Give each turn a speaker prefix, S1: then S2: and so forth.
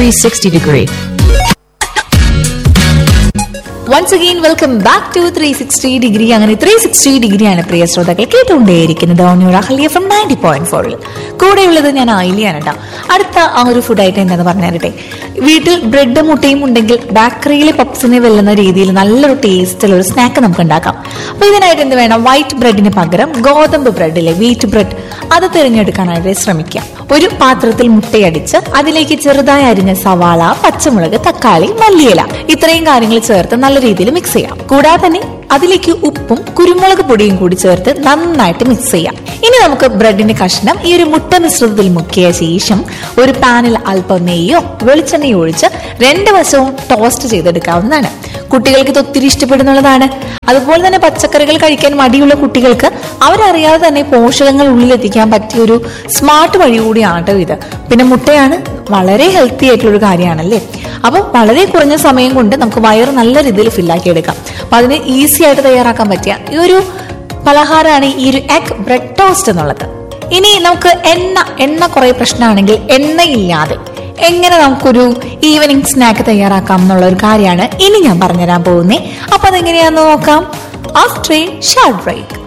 S1: 360 degree.
S2: Once again welcome back to three sixty degree അങ്ങനെ three sixty ഡിഗ്രിയാണ് പ്രിയ ശ്രോതാക്കൾ കേട്ടുകൊണ്ടേയിരിക്കുന്നത് ഓണിയോട് അഹല്യ ഫ്രം നയൻറ്റി പോയിന്റ് ഫോറിൽ കൂടെയുള്ളത് ഞാൻ ആയിലിയാണ് കേട്ടോ അടുത്ത ആ ഒരു ഫുഡ് ഐറ്റം എന്താന്ന് പറഞ്ഞു തരട്ടെ വീട്ടിൽ ബ്രെഡ് മുട്ടയും ഉണ്ടെങ്കിൽ ബേക്കറിയിലെ പപ്സിനെ വെല്ലുന്ന രീതിയിൽ നല്ലൊരു ടേസ്റ്റുള്ള ഒരു സ്നാക്ക് നമുക്ക് ഉണ്ടാക്കാം അപ്പൊ ഇതിനായിട്ട് എന്ത് വേണം വൈറ്റ് ബ്രെഡിന് പകരം ഗോതമ്പ് ബ്രെഡിലെ വീറ്റ് ബ്രെഡ് അത് തിരഞ്ഞെടുക്കാനായിട്ട് ശ്രമിക്കാം ഒരു പാത്രത്തിൽ മുട്ടയടിച്ച് അതിലേക്ക് ചെറുതായി അരിഞ്ഞ സവാള പച്ചമുളക് തക്കാളി മല്ലിയില ഇത്രയും കാര്യങ്ങൾ ചേർത്ത് നല്ല രീതിയിൽ മിക്സ് ചെയ്യാം കൂടാതെ തന്നെ അതിലേക്ക് ഉപ്പും കുരുമുളക് പൊടിയും കൂടി ചേർത്ത് നന്നായിട്ട് മിക്സ് ചെയ്യാം ഇനി നമുക്ക് ബ്രെഡിന്റെ കഷ്ണം ഈ ഒരു മുട്ട മിശ്രിതത്തിൽ മുക്കിയ ശേഷം ഒരു പാനിൽ അല്പം നെയ്യോ വെളിച്ചെണ്ണയോ ഒഴിച്ച് രണ്ട് വശവും ടോസ്റ്റ് ചെയ്തെടുക്കാവുന്നതാണ് കുട്ടികൾക്ക് ഇത് ഒത്തിരി ഇഷ്ടപ്പെടുന്നുള്ളതാണ് അതുപോലെ തന്നെ പച്ചക്കറികൾ കഴിക്കാൻ മടിയുള്ള കുട്ടികൾക്ക് അവരറിയാതെ തന്നെ പോഷകങ്ങൾ ഉള്ളിലെത്തിക്കാൻ പറ്റിയ ഒരു സ്മാർട്ട് വഴി കൂടിയാണ് കേട്ടോ ഇത് പിന്നെ മുട്ടയാണ് വളരെ ഹെൽത്തി ആയിട്ടുള്ള ഒരു കാര്യമാണല്ലേ അപ്പം വളരെ കുറഞ്ഞ സമയം കൊണ്ട് നമുക്ക് വയറ് നല്ല രീതിയിൽ ഫില്ലാക്കി എടുക്കാം അപ്പൊ അതിന് ഈസി ആയിട്ട് തയ്യാറാക്കാൻ പറ്റിയ ഈ ഒരു പലഹാരമാണ് ഈ ഒരു എഗ് ബ്രെഡ് ടോസ്റ്റ് എന്നുള്ളത് ഇനി നമുക്ക് എണ്ണ എണ്ണ കുറെ പ്രശ്നമാണെങ്കിൽ എണ്ണയില്ലാതെ എങ്ങനെ നമുക്കൊരു ഈവനിങ് സ്നാക്ക് തയ്യാറാക്കാം എന്നുള്ള ഒരു കാര്യമാണ് ഇനി ഞാൻ പറഞ്ഞുതരാൻ പോകുന്നത് അപ്പൊ അതെങ്ങനെയാന്ന് നോക്കാം ആഫ്റ്റർ ഷാർട്ട് ബ്രേക്ക്